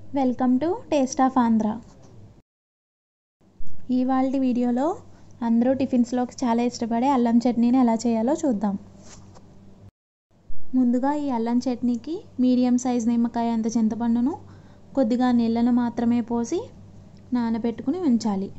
welcome to taste of Andhra ఇవాళ వీడియోలో అందరూ టిఫిన్స్లోకి చాలా ఇష్టపడే అల్లం చట్నీని ఎలా చేయాలో చూద్దాం ముందుగా ఈ అల్లం చట్నీకి మీడియం సైజ్ నిమ్మకాయ అంత చింతపండును కొద్దిగా నీళ్ళను మాత్రమే పోసి నానబెట్టుకుని ఉంచాలి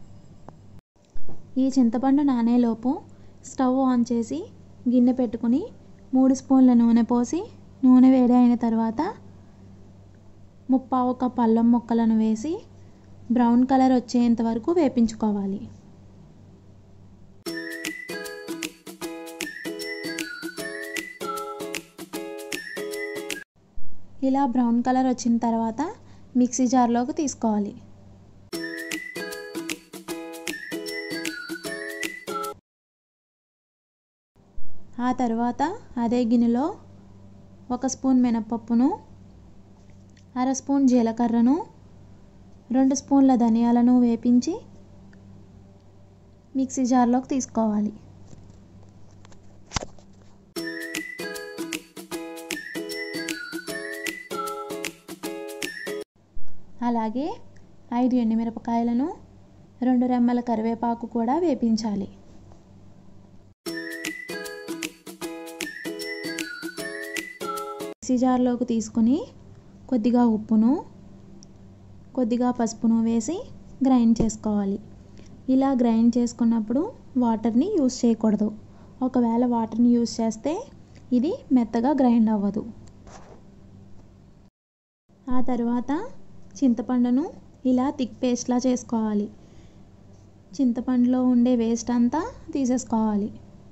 ఈ చింతపండు నానేలోపు స్టవ్ ఆన్ చేసి గిన్నె పెట్టుకుని మూడు స్పూన్ల నూనె పోసి నూనె వేడి అయిన తర్వాత ముప్పావు కప్ అల్లం ముక్కలను వేసి బ్రౌన్ కలర్ వచ్చేంత వరకు వేపించుకోవాలి ఇలా బ్రౌన్ కలర్ వచ్చిన తర్వాత మిక్సీ జార్లోకి తీసుకోవాలి ఆ తర్వాత అదే గిన్నెలో ఒక స్పూన్ మినపప్పును అర స్పూన్ జీలకర్రను రెండు స్పూన్ల ధనియాలను వేపించి మిక్సీ జార్లోకి తీసుకోవాలి అలాగే ఐదు ఎండుమిరపకాయలను రెండు రెమ్మల కరివేపాకు కూడా వేపించాలి మిక్సీ జార్లోకి తీసుకుని కొద్దిగా ఉప్పును కొద్దిగా పసుపును వేసి గ్రైండ్ చేసుకోవాలి ఇలా గ్రైండ్ చేసుకున్నప్పుడు వాటర్ని యూస్ చేయకూడదు ఒకవేళ వాటర్ని యూస్ చేస్తే ఇది మెత్తగా గ్రైండ్ అవ్వదు ఆ తర్వాత చింతపండును ఇలా థిక్ పేస్ట్లా చేసుకోవాలి చింతపండులో ఉండే వేస్ట్ అంతా తీసేసుకోవాలి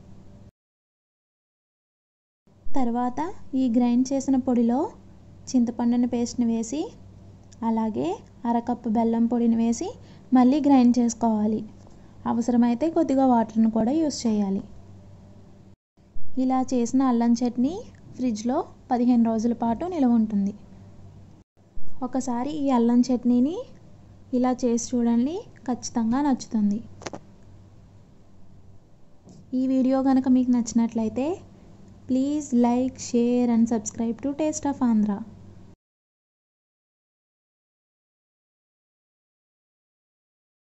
తర్వాత ఈ గ్రైండ్ చేసిన పొడిలో చింతపండుని పేస్ట్ని వేసి అలాగే అరకప్పు బెల్లం పొడిని వేసి మళ్ళీ గ్రైండ్ చేసుకోవాలి అవసరమైతే కొద్దిగా వాటర్ను కూడా యూస్ చేయాలి ఇలా చేసిన అల్లం చట్నీ ఫ్రిడ్జ్లో పదిహేను రోజుల పాటు నిలవ ఉంటుంది ఒకసారి ఈ అల్లం చట్నీని ఇలా చేసి చూడండి ఖచ్చితంగా నచ్చుతుంది ఈ వీడియో కనుక మీకు నచ్చినట్లయితే please like share and subscribe to taste of Andhra